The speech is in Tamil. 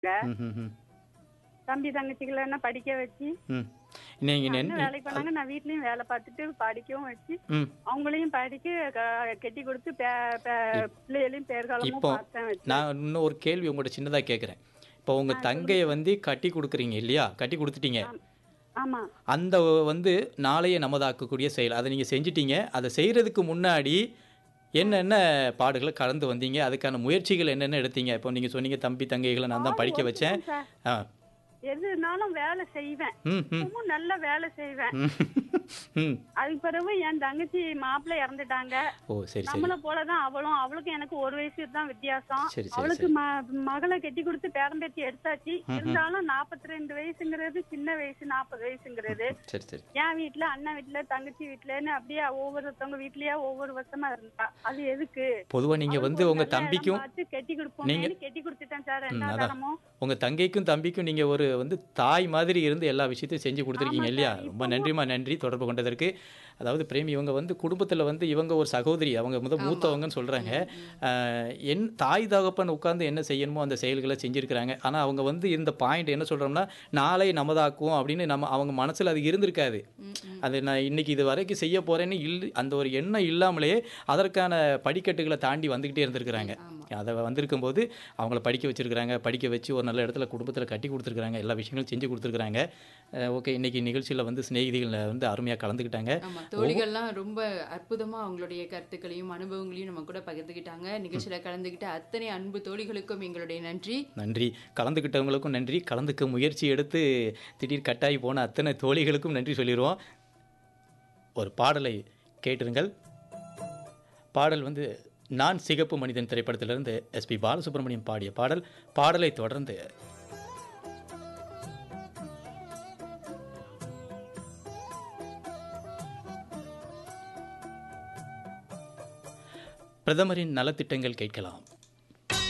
ம் ம் ம் தம்பி தங்கச்சிகளை என்ன படிக்க வச்சு ம் நீங்கள் அண்ணன் வேலைக்கு போனாங்க நான் வீட்லயும் வேலை பார்த்துட்டு படிக்கவும் வச்சு ம் அவங்களையும் படிக்க க- கட்டி கொடுத்து பே- பே- பிள்ளைகளையும் பேர்காலமும் இப்போ பார்த்தேன் வச்சு நான் இன்னும் ஒரு கேள்வி உங்கள்கிட்ட சின்னதாக கேட்குறேன் இப்போ உங்கள் தங்கையை வந்து கட்டி கொடுக்குறீங்க இல்லையா கட்டி கொடுத்துட்டீங்க ஆமா அந்த வந்து நாளைய நமதாக்கக்கூடிய செயல் அதை நீங்கள் செஞ்சிட்டீங்க அதை செய்கிறதுக்கு முன்னாடி என்னென்ன பாடுகளை கடந்து வந்தீங்க அதுக்கான முயற்சிகள் என்னென்ன எடுத்தீங்க இப்போ நீங்கள் சொன்னீங்க தம்பி தங்கைகளை நான் தான் படிக்க வச்சேன் சார் ஆ எதுனாலும் வேலை செய்வேன் ம் ம் இப்பவும் நல்ல வேலை செய்வேன் ம் ம் அதுக்கு பிறகு என் தங்கச்சி மாப்பிள்ளை இறந்துட்டாங்க ஓ சரி சரி நம்மள போலதான் அவளும் அவளுக்கும் எனக்கு ஒரு வயசு தான் வித்தியாசம் சரி, சரி, அவளுக்கு ம- மகளை கட்டி கொடுத்து பேரம்பேத்தி எடுத்தாச்சு இருந்தாலும் நாற்பத்தி ரெண்டு வயசுங்கிறது சின்ன வயசு நாற்பது வயசுங்கிறது சரி சரி என் வீட்டுல அண்ணன் வீட்டுல தங்கச்சி வீட்டுலன்னு அப்படியே ஒவ்வொருத்தவங்க வீட்லயே ஒவ்வொரு வருஷமா இருந்தா அது எதுக்கு பொதுவாக நீங்கள் வந்து அவளுக்கு உங்கள் ஒரு நல்ல தம்பிக்கும் இடம் பார்த்து கட்டி கொடுப்போம் கட்டி கொடுத்துட்டேன் சார் ம், என்ன அதான். காரணமும் உங்கள் தங்கைக்கும் தம்பிக்கும் நீங்கள் ஒரு வந்து தாய் மாதிரி இருந்து எல்லா விஷயத்தையும் செஞ்சு கொடுத்துருக்கீங்க ஆமா இல்லையா சார், ரொம்ப நன்றிம்மா நன்றி தொடர்பு கொண்டதற்கு அதாவது பிரேமி இவங்க வந்து குடும்பத்தில் வந்து இவங்க ஒரு சகோதரி அவங்க முத மூத்தவங்கன்னு சொல்கிறாங்க என் தாய் தகப்பன் உட்கார்ந்து என்ன செய்யணுமோ அந்த செயல்களை செஞ்சுருக்கிறாங்க ஆனால் அவங்க வந்து இந்த பாயிண்ட் என்ன சொல்கிறோம்னா நாளை நமதாக்குவோம் அப்படின்னு நம்ம அவங்க மனசில் அது இருந்திருக்காது ம், ம். அது நான் இன்னைக்கு இது வரைக்கும் செய்ய போகிறேன்னு இல் அந்த ஒரு எண்ணம் இல்லாமலே அதற்கான படிக்கட்டுகளை தாண்டி வந்துக்கிட்டே இருந்திருக்கிறாங்க ஆமா. அதை வந்திருக்கும் போது அவங்கள படிக்க வச்சிருக்கிறாங்க படிக்க வச்சு ஒரு நல்ல இடத்துல குடும்பத்தில் கட்டி கொடுத்துருக்குறாங்க எல்லா விஷயங்களும் செஞ்சு கொடுத்துருக்குறாங்க ஓகே இன்னைக்கு நிகழ்ச்சியில் வந்து சிநேகிதிகள் வந்து அருமையாக கலந்துக்கிட்டாங்க ஆமா தோழிகள்லாம் ரொம்ப அற்புதமா அவங்களுடைய கருத்துக்களையும் அனுபவங்களையும் நம்ம கூட பகிர்ந்துக்கிட்டாங்க நிகழ்ச்சியில கலந்துக்கிட்ட அத்தனை அன்பு தோழிகளுக்கும் எங்களுடைய நன்றி நன்றி கலந்துக்கிட்டவங்களுக்கும் நன்றி கலந்துக்க முயற்சி எடுத்து திடீர் கட்டாயி போன அத்தனை தோழிகளுக்கும் நன்றி சொல்லிடுவோம் ஒரு பாடலை கேட்டிருங்கள் பாடல் வந்து நான் சிகப்பு மனிதன் திரைப்படத்திலிருந்து எஸ்பி பாலசுப்ரமணியம் பாடிய பாடல் பாடலை தொடர்ந்து பிரதமரின் நலத்திட்டங்கள் கேட்கலாம்